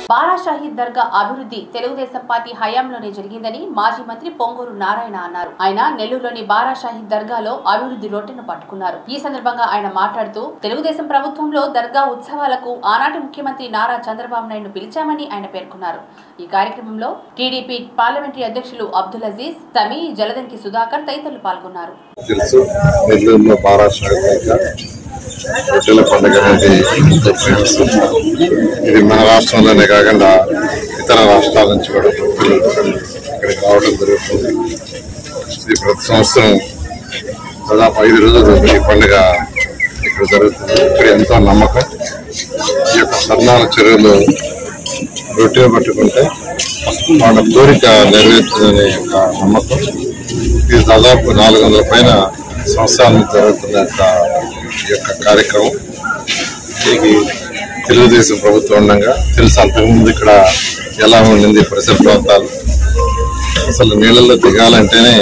బారా షాహీద్ దర్గా అభివృద్ధి తెలుగుదేశం పార్టీ హయాంలోనే జరిగిందని మాజీ మంత్రి పొంగూరు నారాయణ అన్నారు ఆయన నెల్లూరులోని బారా షాహీద్ దర్గాలో అభివృద్ధి రొట్టెను పట్టుకున్నారు ఈ సందర్భంగా ఆయన మాట్లాడుతూ తెలుగుదేశం ప్రభుత్వంలో దర్గా ఉత్సవాలకు ఆనాటి ముఖ్యమంత్రి నారా చంద్రబాబు నాయుడు పిలిచామని ఆయన పేర్కొన్నారు ఈ కార్యక్రమంలో టీడీపీ పార్లమెంటరీ అధ్యక్షులు అబ్దుల్ అజీజ్ సమీ జలదంకి సుధాకర్ తదితరులు పాల్గొన్నారు తెలుసు నెల్లూరులో బారాష్ట్ర రొట్టెల పండుగ అనేది ఎంతో ఫేమస్ ఇది మన రాష్ట్రంలోనే కాకుండా ఇతర రాష్ట్రాల నుంచి కూడా భక్తులు ఇక్కడికి రావడం జరుగుతుంది ఇది ప్రతి సంవత్సరం దాదాపు ఐదు రోజులు ఈ పండుగ ఇక్కడ జరుగుతుంది ఇక్కడ ఎంతో నమ్మకం ఈ యొక్క సన్నాల చెరువులు రొట్టెలు పట్టుకుంటే వాళ్ళ కోరిక నెరవేరుతుందనే యొక్క నమ్మకం ఇది దాదాపు నాలుగు వందల పైన సంవత్సరాల నుంచి జరుగుతున్న యొక్క ఈ యొక్క కార్యక్రమం ఇది తెలుగుదేశం ప్రభుత్వం ఉండగా తెలుసు అంతకుముందు ఇక్కడ ఎలా ఉండింది పరిసర ప్రాంతాలు అసలు నీళ్ళల్లో దిగాలంటేనే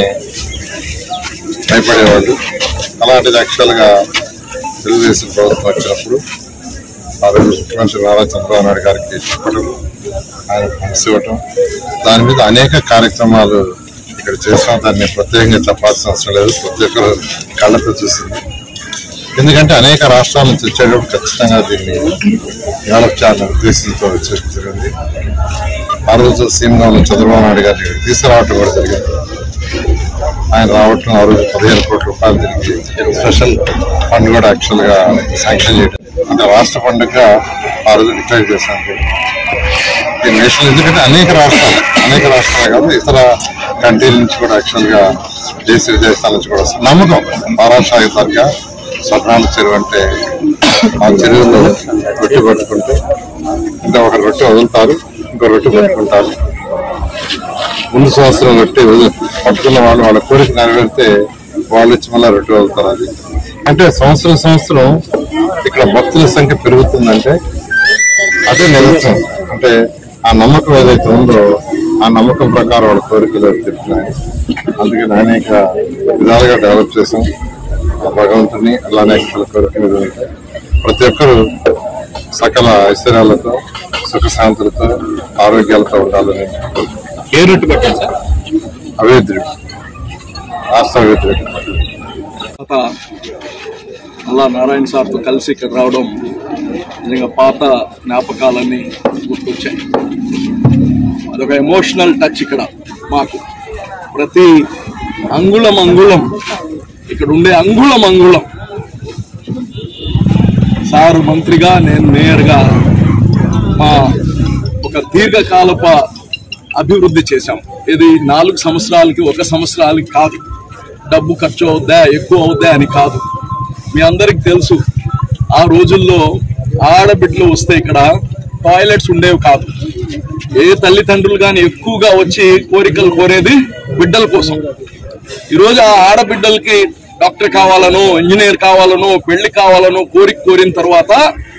భయపడేవాళ్ళు అలాంటిది యాక్చువల్గా తెలుగుదేశం ప్రభుత్వం వచ్చినప్పుడు ఆ రోజు ముఖ్యమంత్రి నారా చంద్రబాబు నాయుడు గారికి చెప్పడం ఆయన మనసు ఇవ్వటం దాని మీద అనేక కార్యక్రమాలు ఇక్కడ చేసాం దాన్ని ప్రత్యేకంగా చెప్పాల్సిన అవసరం లేదు ప్రతి ఒక్కరు కళ్ళతో చూసింది ఎందుకంటే అనేక రాష్ట్రాల నుంచి వచ్చేటప్పుడు ఖచ్చితంగా దీన్ని డెవలప్ చేయాలనే ఉద్దేశంతో జరిగింది ఆ రోజు సీఎంగా ఉన్న చంద్రబాబు నాయుడు గారిని ఇక్కడ తీసుకురావటం కూడా జరిగింది ఆయన రావటం ఆ రోజు పదిహేను కోట్ల రూపాయలు దీనికి స్పెషల్ ఫండ్ కూడా యాక్చువల్ గా శాంక్షన్ చేయడం అంటే రాష్ట్ర పండుగ ఆ రోజు డిక్లేర్ చేశాను ఈ నేషనల్ ఎందుకంటే అనేక రాష్ట్రాలు అనేక రాష్ట్రాలు కాదు ఇతర కంట్రీల నుంచి కూడా యాక్చువల్ గా దేశ విదేశాల నుంచి కూడా వస్తారు నమ్మకం మహారాష్ట్ర తరగా స్వర్ణాల చెరువు అంటే ఆ చెరువులో రొట్టె పట్టుకుంటే ఇంకా ఒక రొట్టె వదులుతారు ఇంకో రొట్టె పట్టుకుంటారు ముందు సంవత్సరం రొట్టె వదిలి పట్టుకున్న వాళ్ళు వాళ్ళ కోరిక నెరవేరితే వాళ్ళు వచ్చి మళ్ళీ రొట్టె వదులుతారు అది అంటే సంవత్సరం సంవత్సరం ఇక్కడ భక్తుల సంఖ్య పెరుగుతుందంటే అదే నిదర్శనం అంటే ఆ నమ్మకం ఏదైతే ఉందో ఆ నమ్మకం ప్రకారం వాళ్ళ కోరికలు చెప్తున్నాయి అందుకని అనేక విధాలుగా డెవలప్ చేసాం ఆ భగవంతుని అలానే వాళ్ళ కోరికలు ఉంటాయి ప్రతి ఒక్కరు సకల ఐశ్వర్యాలతో సుఖశాంతులతో ఆరోగ్యాలతో ఉండాలని ఏ రొట్టె పెట్టారు సార్ అవేద్రుడు రాష్ట్ర అవేద్రుడు తర్వాత అలా నారాయణ సార్తో కలిసి ఇక్కడ రావడం నిజంగా పాత జ్ఞాపకాలన్నీ గుర్తొచ్చాయి అదొక ఎమోషనల్ టచ్ ఇక్కడ మాకు ప్రతి అంగుళం అంగుళం ఇక్కడ ఉండే అంగుళం అంగుళం సార్ మంత్రిగా నేను మేయర్గా మా ఒక దీర్ఘకాలప అభివృద్ధి చేశాం ఇది నాలుగు సంవత్సరాలకి ఒక సంవత్సరాలకి కాదు డబ్బు ఖర్చు అవుద్దా ఎక్కువ అవుద్దా అని కాదు మీ అందరికి తెలుసు ఆ రోజుల్లో ఆడబిడ్డలు వస్తే ఇక్కడ టాయిలెట్స్ ఉండేవి కాదు ఏ తల్లిదండ్రులు కానీ ఎక్కువగా వచ్చి కోరికలు కోరేది బిడ్డల కోసం ఈరోజు ఆ ఆడబిడ్డలకి డాక్టర్ కావాలనో ఇంజనీర్ కావాలనో పెళ్లి కావాలనో కోరిక కోరిన తర్వాత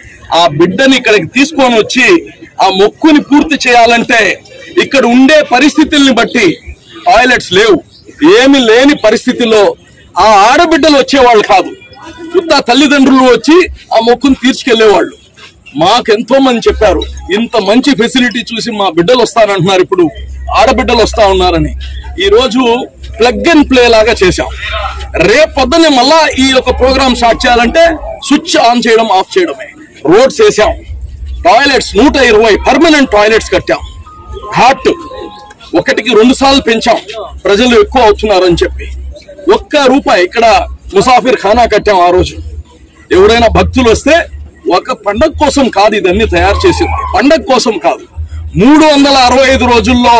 ఆ బిడ్డని ఇక్కడికి తీసుకొని వచ్చి ఆ మొక్కుని పూర్తి చేయాలంటే ఇక్కడ ఉండే పరిస్థితుల్ని బట్టి టాయిలెట్స్ లేవు ఏమి లేని పరిస్థితిలో ఆ ఆడబిడ్డలు వచ్చేవాళ్ళు కాదు ఉత్త తల్లిదండ్రులు వచ్చి ఆ మొక్కును తీర్చుకెళ్లేవాళ్ళు మాకు ఎంతో మంది చెప్పారు ఇంత మంచి ఫెసిలిటీ చూసి మా బిడ్డలు వస్తారంటున్నారు ఇప్పుడు ఆడబిడ్డలు వస్తా ఉన్నారని ఈ రోజు ప్లగ్ అండ్ ప్లే లాగా చేశాం రేపు పొద్దున్నే మళ్ళా ఈ యొక్క ప్రోగ్రామ్ స్టార్ట్ చేయాలంటే స్విచ్ ఆన్ చేయడం ఆఫ్ చేయడమే రోడ్స్ వేసాం టాయిలెట్స్ నూట ఇరవై పర్మనెంట్ టాయిలెట్స్ కట్టాం ఘాట్ ఒకటికి రెండు సార్లు పెంచాం ప్రజలు ఎక్కువ అవుతున్నారని చెప్పి ఒక్క రూపాయి ఇక్కడ ముసాఫిర్ ఖానా కట్టాం ఆ రోజు ఎవరైనా భక్తులు వస్తే ఒక పండగ కోసం కాదు ఇదన్నీ తయారు చేసింది పండగ కోసం కాదు మూడు వందల అరవై ఐదు రోజుల్లో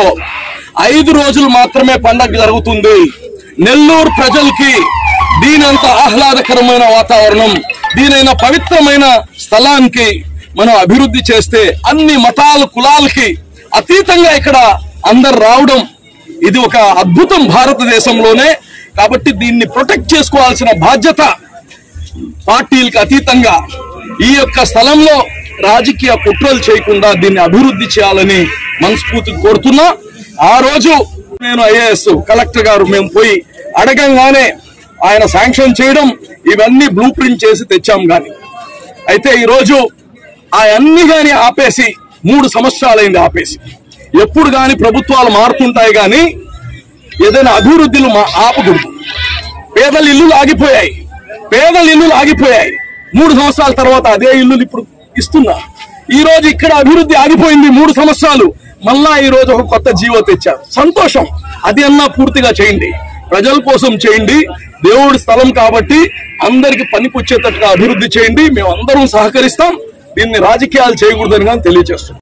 ఐదు రోజులు మాత్రమే పండగ జరుగుతుంది నెల్లూరు ప్రజలకి దీనంత ఆహ్లాదకరమైన వాతావరణం దీనైన పవిత్రమైన స్థలానికి మనం అభివృద్ధి చేస్తే అన్ని మతాల కులాలకి అతీతంగా ఇక్కడ అందరు రావడం ఇది ఒక అద్భుతం భారతదేశంలోనే కాబట్టి దీన్ని ప్రొటెక్ట్ చేసుకోవాల్సిన బాధ్యత పార్టీలకు అతీతంగా ఈ యొక్క స్థలంలో రాజకీయ కుట్రలు చేయకుండా దీన్ని అభివృద్ధి చేయాలని మనస్ఫూర్తి కోరుతున్నా ఆ రోజు నేను ఐఏఎస్ కలెక్టర్ గారు మేము పోయి అడగంగానే ఆయన శాంక్షన్ చేయడం ఇవన్నీ బ్లూ ప్రింట్ చేసి తెచ్చాం గాని అయితే ఈరోజు ఆ అన్ని గాని ఆపేసి మూడు సంవత్సరాలైంది ఆపేసి ఎప్పుడు గాని ప్రభుత్వాలు మారుతుంటాయి గాని ఏదైనా అభివృద్ధిలు మా ఆపకూడదు పేదల ఇల్లులు ఆగిపోయాయి పేదల ఇల్లులు ఆగిపోయాయి మూడు సంవత్సరాల తర్వాత అదే ఇల్లులు ఇప్పుడు ఇస్తున్నా ఈ రోజు ఇక్కడ అభివృద్ధి ఆగిపోయింది మూడు సంవత్సరాలు మళ్ళా ఈ రోజు ఒక కొత్త జీవో తెచ్చారు సంతోషం అది అన్నా పూర్తిగా చేయండి ప్రజల కోసం చేయండి దేవుడి స్థలం కాబట్టి అందరికి పనికొచ్చేటట్టుగా అభివృద్ధి చేయండి మేము అందరం సహకరిస్తాం దీన్ని రాజకీయాలు చేయకూడదని కానీ తెలియజేస్తున్నాం